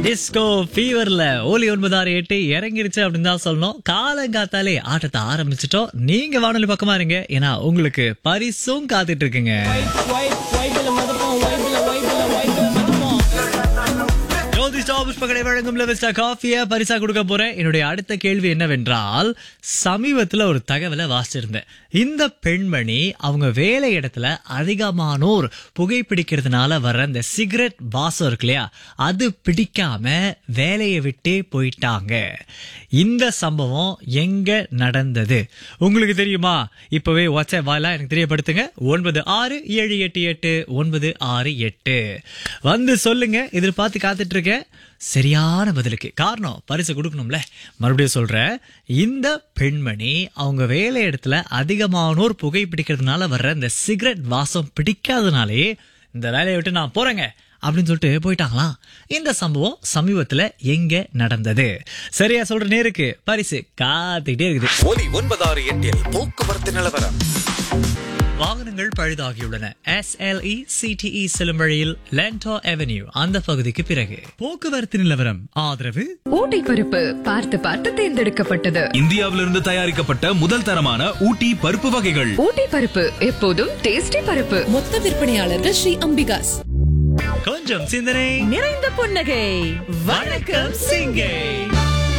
disco ஃபீவர்ல ஓலி ஒன்பது ஆறு எட்டு இறங்கிருச்சு அப்படின்னு தான் சொல்லணும் காலங்காத்தாலே ஆட்டத்தை ஆரம்பிச்சிட்டோம் நீங்க வானொலி பக்கமா இருங்க ஏன்னா உங்களுக்கு பரிசும் காத்துட்டு இருக்குங்க ஜோதி ஸ்டாப் புஷ்பகடை வழங்கும் லெவஸ்டா காஃபியை பரிசா கொடுக்க போறேன் என்னுடைய அடுத்த கேள்வி என்னவென்றால் சமீபத்துல ஒரு தகவலை வாசிச்சிருந்தேன் இந்த பெண்மணி அவங்க வேலை இடத்துல அதிகமானோர் புகைப்பிடிக்கிறதுனால வர்ற இந்த சிகரெட் வாசம் இருக்கு இல்லையா அது பிடிக்காம வேலையை விட்டே போயிட்டாங்க இந்த சம்பவம் எங்க நடந்தது உங்களுக்கு தெரியுமா இப்பவே வாட்ஸ்அப் வாயிலா எனக்கு தெரியப்படுத்துங்க ஒன்பது ஆறு ஏழு எட்டு எட்டு ஒன்பது ஆறு எட்டு வந்து சொல்லுங்க எதிர்பார்த்து காத்துட்டு இருக்கேன் சரியான பதிலுக்கு காரணம் பரிசு கொடுக்கணும்ல மறுபடியும் சொல்றேன் இந்த பெண்மணி அவங்க வேலை இடத்துல அதிகமானோர் புகைப்பிடிக்கிறதுனால வர்ற இந்த சிகரெட் வாசம் பிடிக்காதனாலே இந்த வேலையை விட்டு நான் போறேங்க அப்படின்னு சொல்லிட்டு போயிட்டாங்களாம் இந்த சம்பவம் சமீபத்துல எங்க நடந்தது சரியா சொல்ற நேருக்கு பரிசு காத்துக்கிட்டே இருக்குது ஒலி ஒன்பதாறு எட்டில் போக்குவரத்து நிலவரம் வாகனங்கள் பழுதாகியுள்ளன எஸ்எல்இ சிடிஇ செல்லும் வழியில் லென்டோ அவென்யூ அந்த பகுதிக்கு பிறகு போக்குவரத்து நிலவரம் ஆதரவு ஊட்டி பருப்பு பார்த்து பார்த்து தேர்ந்தெடுக்கப்பட்டது இந்தியாவிலிருந்து தயாரிக்கப்பட்ட முதல் தரமான ஊட்டி பருப்பு வகைகள் ஊட்டி பருப்பு எப்போதும் டேஸ்டி பருப்பு மொத்த விற்பனையாளர்கள் ஸ்ரீ அம்பிகாஸ் கொஞ்சம் சிந்தனை நிறைந்த புன்னகை வணக்கம் சிங்கை